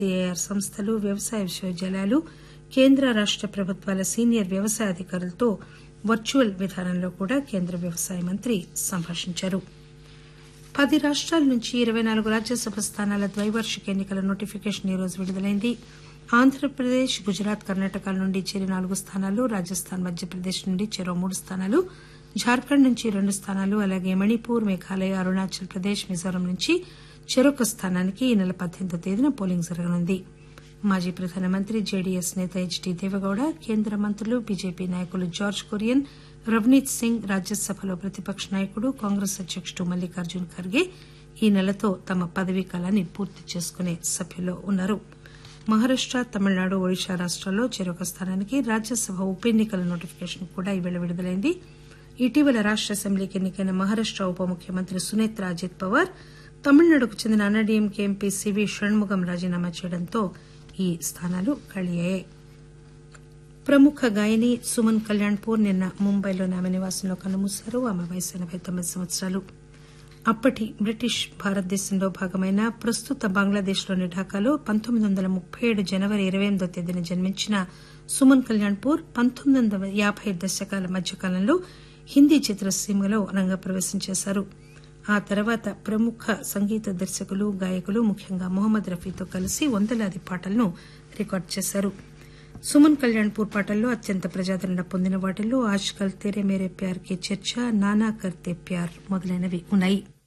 CIR సంస్థలు వ్యవసాయ విశ్వవిద్యాలయాలు కేంద్ర రాష్ట ప్రభుత్వాల సీనియర్ వ్యవసాయ అధికారులతో వర్చువల్ విధానంలో కూడా కేంద్ర వ్యవసాయ మంత్రి సంభాషించారు పది రాష్టాల నుంచి ఇరవై నాలుగు రాజ్యసభ స్థానాల ద్వైవార్షిక ఎన్నికల నోటిఫికేషన్ ఈరోజు విడుదలైంది ఆంధ్రప్రదేశ్ గుజరాత్ కర్ణాటకల నుండి చెరి నాలుగు స్థానాలు రాజస్థాన్ మధ్యప్రదేశ్ నుండి చెరో మూడు స్థానాలు జార్ఖండ్ నుంచి రెండు స్థానాలు అలాగే మణిపూర్ మేఘాలయ అరుణాచల్ ప్రదేశ్ మిజోరాం నుంచి చెరొక స్థానానికి ఈ నెల పద్దెనిమిదో తేదీన పోలింగ్ జరగనుంది మాజీ ప్రధానమంత్రి జేడీఎస్ నేత హెచ్డీ దేవగౌడ కేంద్ర మంత్రులు బీజేపీ నాయకులు జార్జ్ కురియన్ రవనీత్ సింగ్ రాజ్యసభలో ప్రతిపక్ష నాయకుడు కాంగ్రెస్ అధ్యకుడు మల్లికార్జున్ ఖర్గే ఈ నెలతో తమ పదవీ కాలాన్ని పూర్తి చేసుకునే సభ్యుల్లో ఉన్నారు మహారాష్ట తమిళనాడు ఒడిశా రాష్టాల్లో చెరొక స్థానానికి రాజ్యసభ ఉప ఎన్నికల నోటిఫికేషన్ కూడా ఈవేళ విడుదలైంది ఇటీవల రాష్ట అసెంబ్లీకి ఎన్నికైన మహారాష్ట ఉప ముఖ్యమంత్రి సునేత్ర అజిత్ పవార్ తమిళనాడుకు చెందిన అన్నాడీఎంకే ఎంపీ సివి షణ్ముగం రాజీనామా చేయడంతో ఈ స్థానాలు ఖాళీ అయ్యాయి ప్రముఖ గాయని సుమన్ కళ్యాణ్పూర్ నిన్న ముంబైలోని ఆమె నివాసంలో కన్నుమూశారు ఆమె వయసు ఎనబై తొమ్మిది సంవత్సరాలు అప్పటి బ్రిటిష్ భారతదేశంలో భాగమైన ప్రస్తుత బంగ్లాదేశ్లోని ఢాకాలో పంతొమ్మిది వందల ముప్పై ఏడు జనవరి ఇరవై ఎనిమిదో తేదీన జన్మించిన సుమన్ కళ్యాణ్పూర్ పంతొమ్మిది వందల యాబై దశకాల మధ్యకాలంలో హిందీ చిత్రసీమలో రంగప్రవేశం చేశారు ఆ తర్వాత ప్రముఖ సంగీత దర్శకులు గాయకులు ముఖ్యంగా మొహమ్మద్ రఫీతో కలిసి వందలాది పాటలను రికార్డు చేశారు సుమన్ కళ్యాణ్పూర్ పాటల్లో అత్యంత ప్రజాదరణ పొందిన వాటిల్లో ఆజ్కల్ తెరే మేరే ప్యార్ కే చర్చ నానా కర్తే ప్యార్ మొదలైనవి ఉన్నాయి